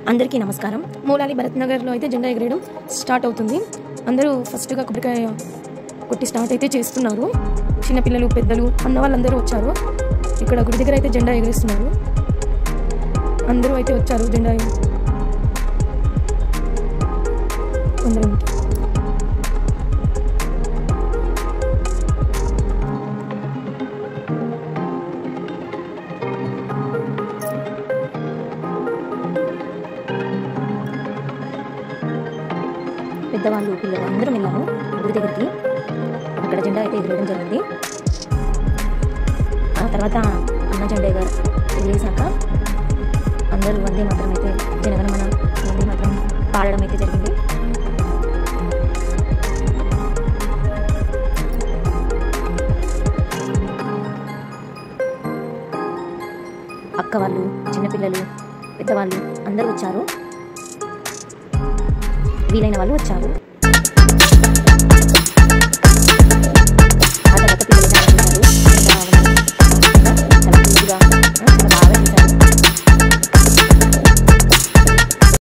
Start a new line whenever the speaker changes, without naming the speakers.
అందరికీ నమస్కారం మూలాలి భరత్ నగర్లో అయితే జెండా ఎగరేయడం స్టార్ట్ అవుతుంది అందరూ ఫస్ట్గా కొబ్బరికాయ కొట్టి స్టార్ట్ అయితే చేస్తున్నారు చిన్నపిల్లలు పెద్దలు అన్న వాళ్ళందరూ వచ్చారు ఇక్కడ గుడి దగ్గర అయితే జెండా ఎగరేస్తున్నారు అందరూ అయితే వచ్చారు జెండా ఎగ- అందరం పెద్దవాళ్ళు పిల్లలు అందరం వెళ్ళాము గుడి దగ్గరికి అక్కడ జెండా అయితే ఎగరేయడం జరిగింది ఆ తర్వాత అన్న జెండా ఎగర ఎగిరేసాక అందరూ వందే మాత్రం అయితే జనగణమన వందే మాత్రం పాడడం అయితే జరిగింది అక్క వాళ్ళు చిన్నపిల్లలు పెద్దవాళ్ళు అందరూ వచ్చారు వీలైన వాళ్ళు వచ్చారు